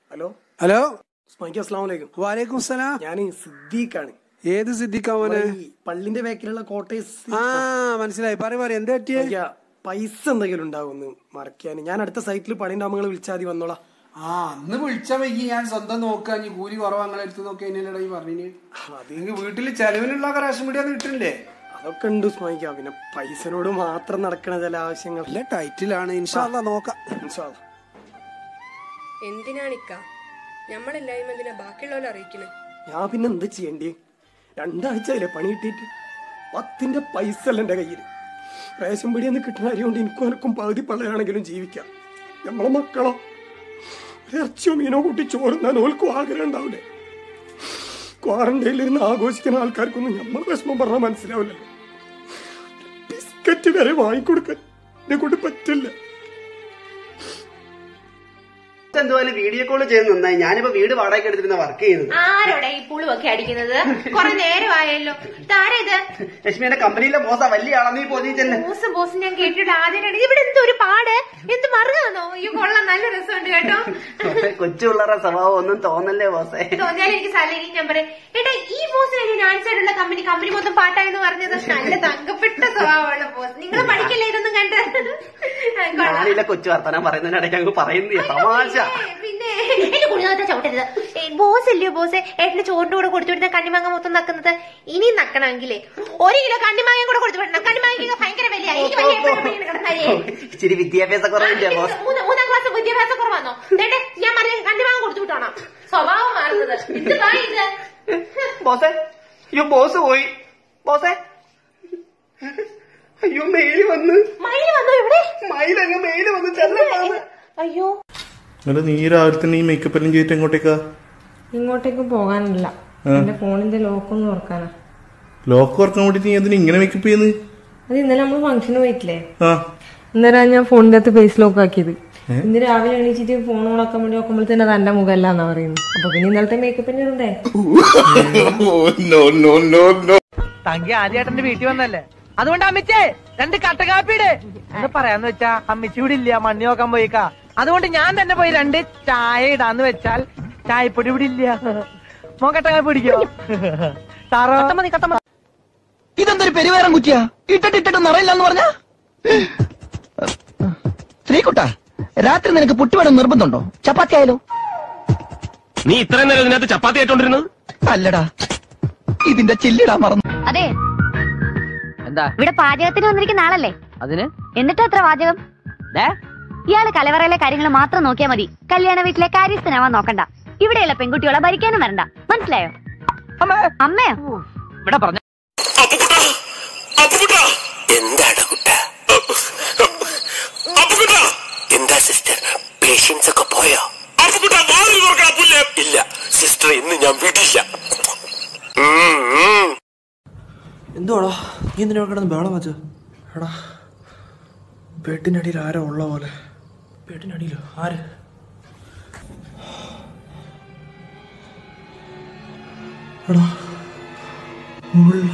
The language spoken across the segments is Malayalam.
ഹലോ ഹലോ സ്മൈക്ക് അസ്ലാം വലൈക്കും വാലേക്കും സലാം ഞാൻ സിദ്ദീഖാണ് ഏത് സിദ്ദിഖാമോനെ ഈ പള്ളിന്റെ ബാക്കിലുള്ള കോട്ടേഴ്സ് ആ മനസ്സിലായി പറ പറ എന്താ പറ്റിയേ സ്മൈക്ക, പൈസ എന്തെങ്കിലും ഉണ്ടാവുമെന്ന് മറക്കാൻ ഞാൻ അടുത്ത സൈറ്റിൽ പണി ഉണ്ടാകുമ്പോൾ നിങ്ങൾ വിളിച്ചാൽ മതി വന്നോളാം ആ അന്ന് വിളിച്ച വൈകി ഞാൻ സ്വന്തം നോക്കാൻ കൂലി കുറവ് അങ്ങനെ എടുത്ത് നോക്കി എന്നല്ലടാ ഈ പറഞ്ഞിന് അത് നിങ്ങക്ക് വീട്ടില് ചെലവിനുള്ള റേഷൻ മീഡിയ കിട്ടില്ലേ അതൊക്കെ ഉണ്ട് സ്മൈക്ക പിന്നെ പൈസനോട് മാത്രം നടക്കണ ചില ആവശ്യങ്ങൾ നല്ല ടൈറ്റിലാണ് ഇൻഷാല്ല നോക്കാം ഇൻഷാ അല്ലാ. എന്തിനാണിക്ക ഞമ്മളില്ലായ്മ എന്തിനാ ബാക്കിയുള്ളവരെ അറിയിക്കണേ ഞാൻ പിന്നെ എന്ത് ചെയ്യണ്ടേ രണ്ടാഴ്ച ആയില്ലേ പണി കിട്ടിയിട്ട് പത്തിന്റെ പൈസ അല്ല എന്റെ കയ്യിൽ റേഷൻ പിടിയെന്ന് കിട്ടുന്ന അരി കൊണ്ട് എനിക്കും എനക്കും പകുതി പള്ളയാണെങ്കിലും ജീവിക്കാം നമ്മളെ മക്കളോ ഒരു ഇറച്ചിയോ മീനോ കൂട്ടി ചോറുന്നാൻ ഓൽക്കും ആഗ്രഹം ഉണ്ടാവില്ലേ ക്വാറന്റൈനിലിരുന്ന് ആഘോഷിക്കുന്ന ആൾക്കാർക്കൊന്നും നമ്മൾ വിഷമം പറഞ്ഞാൽ മനസ്സിലാവില്ലല്ലോ ബിസ്ക്കറ്റ് വരെ വാങ്ങിക്കൊടുക്കാൻ എന്നെ കൊണ്ട് പറ്റില്ല എന്തുപോലെ വീഡിയോ കോൾ ചെയ്ത് നന്നായി ഞാനിപ്പോ വീട് വാടകയ്ക്ക് എടുത്തിരുന്ന വർക്ക് ചെയ്യുന്നത് ആരോടെ ഈ പുളുവൊക്കെ അടിക്കുന്നത് കുറെ നേരമായല്ലോ താരാ ഇത് ലക്ഷ്മിയുടെ കമ്പനിയിലെ ബോസാ വലിയ ആളാന്ന് ഈ പൊതിച്ചല്ലേ ബോസ് ബോസ് ഞാൻ കേട്ടിട്ട് ആദ്യമായിട്ട് ഇവിടെ എന്തോ ഒരു പാട് എന്ത് മറുകാന്നോ ഈ കൊള്ളാം നല്ല രസമുണ്ട് കേട്ടോ കൊച്ചു പിള്ളേരുടെ സ്വഭാവം ഒന്നും തോന്നല്ലേ ബോസേ തോന്നിയാലും എനിക്ക് സ്ഥലം ഞാൻ പറയാം ഏട്ടാ ഈ ബോസ് ഞാൻ സൈഡുള്ള കമ്പനി കമ്പനി മൊത്തം പാട്ടായെന്ന് പറഞ്ഞത് നല്ല തങ്കപ്പെട്ട സ്വഭാവമുള്ള ബോസ് നിങ്ങൾ പഠിക്കില്ലേ ഇതൊന്നും കണ്ട് കൊള്ളാം. ഞാനില്ല കൊച്ചു വർത്തനം പറയുന്നതിനിടയ്ക്ക് അങ്ങ് പറയുന്നേ തമാശ പിന്നെ, പിന്നെ എന്റെ കുഞ്ഞാത്ത ചവിട്ടരുത് ഏ, ബോസ് അല്ലയോ ബോസ് ഏട്ടന് ചോറിന്റെ കൂടെ കൊടുത്തു വിടുന്ന കണ്ണിമാങ്ങ മൊത്തം നക്കുന്നത് ഇനി നക്കണമെങ്കിലേ ഒരു കിലോ കണ്ണിമാങ്ങ കൂടെ കൊടുത്തു വിടണം കണ്ണിമാങ്ങ ഭയങ്കര വിലയാ എനിക്ക് വലിയ എപ്പോഴും ഇങ്ങനെ കിടന്നാലേ. ഇച്ചിരി വിദ്യാഭ്യാസ കുറവില്ലേ ആ, ബോസ് മൂന്ന്- മൂന്നാം ക്ലാസ് വിദ്യാഭ്യാസ കുറവാന്നോ ദേട്ടെ ഞാൻ പറഞ്ഞ കണ്ണിമാങ്ങ കൊടുത്തു വിട്ടോണം സ്വഭാവം മാറുന്നത് എന്തുവാ ഇത് ബോസേ അയ്യോ ബോസ് പോയി ബോസേ അയ്യോ മെയില് വന്ന് മയിൽ വന്നോ ഇവിടെ മയിലങ്ങ് മെയില് വന്ന് ചെല്ലാന്ന് അയ്യോ എന്നിട്ട് നീ രാവിലെ തന്നെ ഈ മേക്കപ്പ് എല്ലാം ചെയ്തിട്ട് എങ്ങോട്ടേക്കാ ഇങ്ങോട്ടേക്ക് പോകാനില്ല എന്റെ ഫോണിന്റെ ലോക്ക് ഒന്ന് തുറക്കാനാ ലോക്ക് തുറക്കാൻ വേണ്ടിട്ട് നീ എന്തിനാ ഇങ്ങനെ മേക്കപ്പ് ചെയ്യുന്നത് അത് ഇന്നലെ നമ്മൾ ഫംഗ്ഷന് പോയിട്ടില്ലേ ആ അന്നേരം ഞാൻ ഫോണിന്റെ അകത്ത് ഫേസ് ലോക്ക് ആക്കിയത് ഇന്ന് രാവിലെ എണീച്ചിട്ട് ഫോൺ ഓണാക്കാൻ വേണ്ടി നോക്കുമ്പോഴത്തേന് അത് എന്റെ മുഖമല്ല എന്നാ പറയുന്നത് അപ്പൊ പിന്നെ ഇന്നലത്തെ മേക്കപ്പിന്റെ ഇടണ്ടേ തങ്കി ആദ്യമായിട്ടെന്റെ വീട്ടിൽ വന്നല്ലേ അതുകൊണ്ട് അമ്മിച്ചേ രണ്ട് കട്ടകാപ്പിയുടെ എന്ന് പറയാന്ന് വെച്ചാ അമ്മിച്ചി ഇവിടെ ഇല്ല മണ്ണി നോക്കാൻ പോയിക്കാ അതുകൊണ്ട് ഞാൻ തന്നെ പോയി രണ്ട് ചായ ഇടാന്ന് വെച്ചാൽ ചായപ്പൊടി ഇവിടെ ഇല്ല മോൻ കട്ടകാപ്പി പിടിക്കോ സാറോ മതി കട്ട മതി ഇതെന്തൊരു പെരുവേരം കുറ്റിയാ ഇട്ടിട്ട് ഇട്ടിട്ട് നിറയില്ലെന്ന് പറഞ്ഞ ശ്രീകുട്ട രാത്രി നിനക്ക് പുട്ടിവേണം നിർബന്ധമുണ്ടോ ചപ്പാത്തി ആയാലോ നീ ഇത്രയും നേരം ഇതിനകത്ത് ചപ്പാത്തി ആയിട്ടോണ്ടിരുന്നത് അല്ലടാ ഇതിന്റെ ചില്ലിടാൻ മറന്നു അതെ എന്താ ഇവിടെ പാചകത്തിന് വന്നിരിക്കുന്ന ആളല്ലേ അതിന് എന്നിട്ട് അത്ര വാചകം ഇയാള് കലവറയിലെ കാര്യങ്ങൾ മാത്രം നോക്കിയാൽ മതി കല്യാണ വീട്ടിലെ കാര്യസ്ഥനാവാൻ നോക്കണ്ട ഇവിടെയുള്ള പെൺകുട്ടികളെ ഭരിക്കാനും വരണ്ട മനസ്സിലായോ അമ്മയോ ഇവിടെ പറഞ്ഞ എന്താണ് കുട്ട എന്താ സിസ്റ്റർ പേഷ്യൻസ് ഒക്കെ പോയോ ഇല്ല സിസ്റ്റർ ഇന്ന് ഞാൻ വിടില്ല എന്തുവാടാ നീ എന്തിനാ കിടന്ന് ബഹളം വെച്ച എടാ ബെഡിനടിയിൽ ആരോ ഉള്ള പോലെ ബെഡിനടിയിലോ ആര് എടാ മുകളിൽ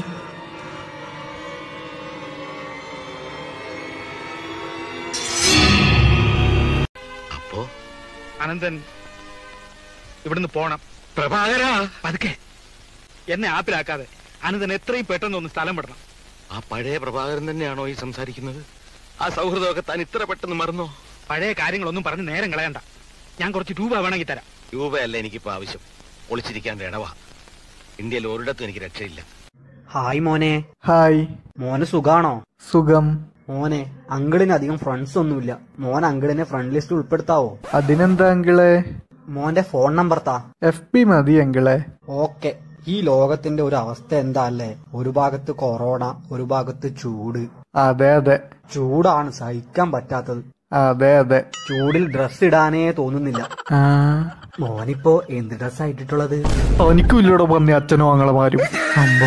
അപ്പോ അനന്തൻ ഇവിടുന്ന് പോണം പ്രഭാകര പതുക്കെ എന്നെ ആപ്പിലാക്കാതെ അനന്തൻ എത്രയും പെട്ടെന്ന് ഒന്ന് സ്ഥലം വിടണം ആ പഴയ പ്രഭാകരൻ തന്നെയാണോ ഈ സംസാരിക്കുന്നത് ആ സൗഹൃദമൊക്കെ താൻ ഇത്ര പെട്ടെന്ന് മറന്നോ പഴയ കാര്യങ്ങളൊന്നും പറഞ്ഞ് നേരം കളയണ്ട ഞാൻ കുറച്ച് രൂപ വേണമെങ്കിൽ തരാം രൂപയല്ല എനിക്കിപ്പോ ആവശ്യം ഒളിച്ചിരിക്കാൻ ഇടവ ഇന്ത്യയിൽ ഒരിടത്തും എനിക്ക് രക്ഷയില്ല ഹായ് മോനെ ഹായ് മോന് സുഖാണോ സുഖം മോനെ അങ്കിളിന് അധികം ഫ്രണ്ട്സ് ഒന്നുമില്ല മോൻ അങ്കിളിനെ ഫ്രണ്ട് ലിസ്റ്റ് ഉൾപ്പെടുത്താവോ അതിനെന്താ അങ്കിളെ മോന്റെ ഫോൺ നമ്പർ താ എഫ് പി മതി അങ്കിളെ ഓക്കെ ഈ ലോകത്തിന്റെ ഒരു അവസ്ഥ എന്താ അല്ലേ ഒരു ഭാഗത്ത് കൊറോണ ഒരു ഭാഗത്ത് ചൂട് അതെ അതെ ചൂടാണ് സഹിക്കാൻ പറ്റാത്തത് അതെ അതെ ചൂടിൽ ഡ്രസ് ഇടാനേ തോന്നുന്നില്ല ആ മോനിപ്പോ എന്ത് ഡ്രസ്സാ ഇട്ടിട്ടുള്ളത് തനിക്കും ഇല്ലടോ പന്നി അച്ഛനോ ആങ്ങളമാരും അമ്പോ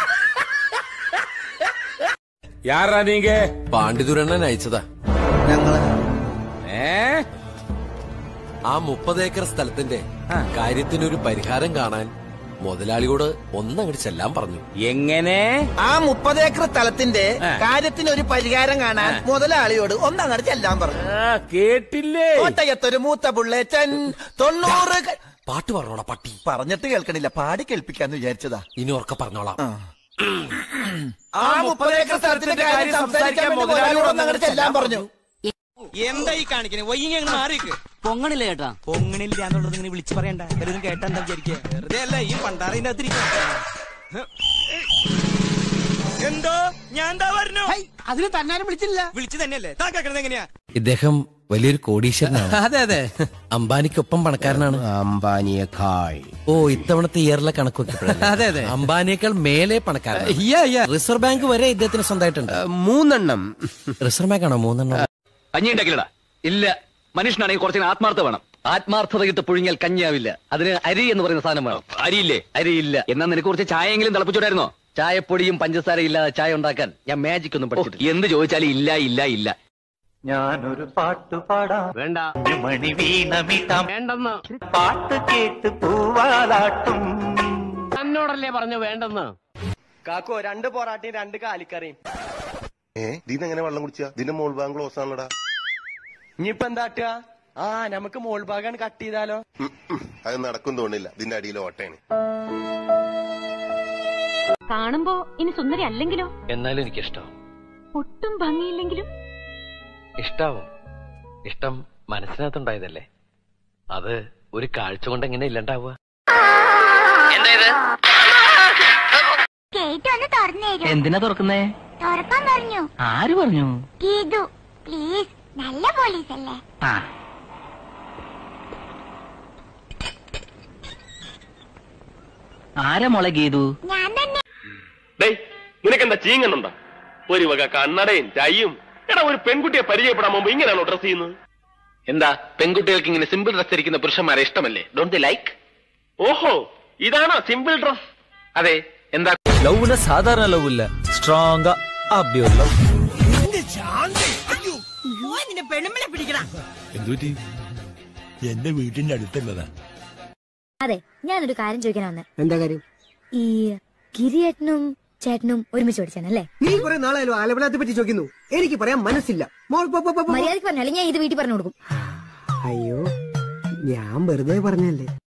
யாரா நீங்க പാണ്ഡിതുരണ്ണൻ അയച്ചതാ ഞങ്ങള് ഏ ആ മുപ്പത് ഏക്കർ സ്ഥലത്തിന്റെ കാര്യത്തിനൊരു പരിഹാരം കാണാൻ മുതലാളിയോട് ഒന്നങ്ങോട്ട് ചെല്ലാൻ പറഞ്ഞു എങ്ങനെ ആ മുപ്പത് ഏക്കർ സ്ഥലത്തിന്റെ കാര്യത്തിന് ഒരു പരിഹാരം കാണാൻ മുതലാളിയോട് ഒന്നങ്ങട് ചെല്ലാൻ പറഞ്ഞു കേട്ടില്ലേ കോട്ടയത്തൊരു മൂത്ത പുള്ളേച്ചൻ തൊണ്ണൂറ് ക- പാട്ട് പറഞ്ഞോടാ പട്ടി പറഞ്ഞിട്ട് കേൾക്കണില്ല പാടി കേൾപ്പിക്കാന്ന് വിചാരിച്ചതാ ഇനി ഉറക്കെ പറഞ്ഞോളാം ആ മുപ്പത് ഏക്കർ സ്ഥലത്തിന്റെ കാര്യം സംസാരിക്കാൻ വേണ്ടി മുതലാളിയോട് ഒന്നങ്ങട് ചെല്ലാൻ പറഞ്ഞു എന്താ ഈ കാണിക്കണേ വൈകി അങ്ങ് മാറിക്ക് പൊങ്ങണില്ല ചേട്ടാ പൊങ്ങണില്ല എന്നുള്ളത് ഇങ്ങനെ വിളിച്ചു പറയണ്ട വലുതും കേട്ടാ എന്താ വിചാരിക്കുക വെറുതെ അല്ല ഈ പണ്ടാറിന്റെ എന്തോ ഞാൻ എന്താ പറഞ്ഞു അതിന് തന്നാരും വിളിച്ചില്ല വിളിച്ചു തന്നെയല്ലേ താ കേൾക്കണത് എങ്ങനെയാ ഇദ്ദേഹം വലിയൊരു കോടീശ്വരനാണ് അതെ അതെ അംബാനിക്കൊപ്പം പണക്കാരനാണ് അംബാനിയേക്കാൾ ഓ ഇത്തവണത്തെ ഇയറിലെ കണക്ക് വെക്കപ്പെടല്ലേ അതെ, അതെ. അംബാനിയേക്കാൾ മേലെ പണക്കാരൻ റിസർവ് ബാങ്ക് വരെ ഇദ്ദേഹത്തിന് സ്വന്തമായിട്ടുണ്ട് മൂന്നെണ്ണം റിസർവ് ബാങ്ക് ആണോ മൂന്നെണ്ണം കഞ്ഞി ഉണ്ടാക്കില്ലടാ ഇല്ല മനുഷ്യനാണെങ്കിൽ കുറച്ചിന് ആത്മാർത്ഥ വേണം ആത്മാർത്ഥത ഇട്ട് പുഴുങ്ങിയാൽ കഞ്ഞിയാവില്ല അതിന് അരി എന്ന് പറയുന്ന സാധനം വേണം അരിയില്ലേ അരിയില്ല എന്നാ നിനക്ക് കുറച്ച് ചായയെങ്കിലും തിളപ്പിച്ചോടായിരുന്നോ ചായപ്പൊടിയും പഞ്ചസാര ഇല്ലാതെ ചായ ഉണ്ടാക്കാൻ ഞാൻ മാജിക് ഒന്നും പഠിച്ചിട്ടില്ല എന്ത് ചോദിച്ചാലും ഇല്ല ഇല്ല ഇല്ല ഞാനൊരു പാട്ട് പാടാം വേണ്ട മണി വീണമിട്ടാം വേണ്ടെന്ന് പാട്ട് കേട്ട് പൂവാലാട്ടും എന്നോടല്ലേ പറഞ്ഞു വേണ്ടെന്ന് കാക്കോ രണ്ട് പൊറാട്ടയും രണ്ട് കാലിക്കറിയും ഏ ഇതിനെങ്ങനെ വെള്ളം കുടിച്ചാ ഇതിന്റെ മോൾ ഭാഗം ക്ലോസ് ആണല്ലോടാ ഇനിയിപ്പോ എന്താട്ടുക ആ നമുക്ക് മോൾ ഭാഗമാണ് കട്ട് ചെയ്താലോ അത് നടക്കും തോന്നില്ല ഇതിന്റെ അടിയിൽ ഓട്ടയാണ് കാണുമ്പോ ഇനി സുന്ദരി അല്ലെങ്കിലോ എന്നാലും എനിക്കിഷ്ടം ഒട്ടും ഭംഗിയില്ലെങ്കിലും ഇഷ്ടാവും ഇഷ്ടം മനസ്സിനകത്തുണ്ടായതല്ലേ അത് ഒരു കാഴ്ച കൊണ്ട് എങ്ങനെ ഇല്ലണ്ടാവുക ഗേറ്റ് ഒന്ന് തുറന്നു തരൂ എന്തിനാ തുറക്കുന്നേ തുറക്കാൻ പറഞ്ഞു ആര് പറഞ്ഞു ഗീതു പ്ലീസ് നല്ല പോലീസ് അല്ലേ ആ ആരാ മോളെ ഗീതു ഞാൻ തന്നെ നിനക്കെന്താ ചീങ്ങുന്നുണ്ടോ ഒരു വക കണ്ണടയും ചയ്യും എടാ ഒരു പെൺകുട്ടിയെ പരിചയപ്പെടാൻ മുമ്പ് ഇങ്ങനെയാണോ ഡ്രസ് ചെയ്യുന്നത് എന്താ പെൺകുട്ടികൾക്ക് ഇങ്ങനെ സിമ്പിൾ ഡ്രസ് ധരിക്കുന്ന പുരുഷന്മാരെ ഇഷ്ടമല്ലേ ഡോണ്ട് ദി ലൈക്ക് ഓഹോ ഇതാണോ സിമ്പിൾ ഡ്രസ് അതെ എന്താ ലவ்னா சாதாரண லவ் இல்ல ஸ்ட்ராங்கா அப்படி ஒரு லவ் നിന്റെ പെണ്ണുമ്പിളെ പിടിക്കണ എന്തുപറ്റി എന്റെ വീട്ടിന്റെ അടുത്തുള്ളതാ അതെ ഞാനൊരു കാര്യം ചോദിക്കാൻ വന്നെ എന്താ കാര്യം ഈ ഗിരിയേട്ടനും ചേട്ടനും ഒരുമിച്ച് പഠിച്ചാണല്ലേ നീ കുറെ നാളായാലും ആലപ്പുഴത്തെ പറ്റി ചോദിക്കുന്നു എനിക്ക് പറയാൻ മനസ്സില്ല മോൾ പോ, പോ, പോ, പോ. മര്യാദക്ക് പറഞ്ഞാലും ഞാൻ ഇത് വീട്ടിൽ പറഞ്ഞു കൊടുക്കും അയ്യോ ഞാൻ വെറുതെ പറഞ്ഞല്ലേ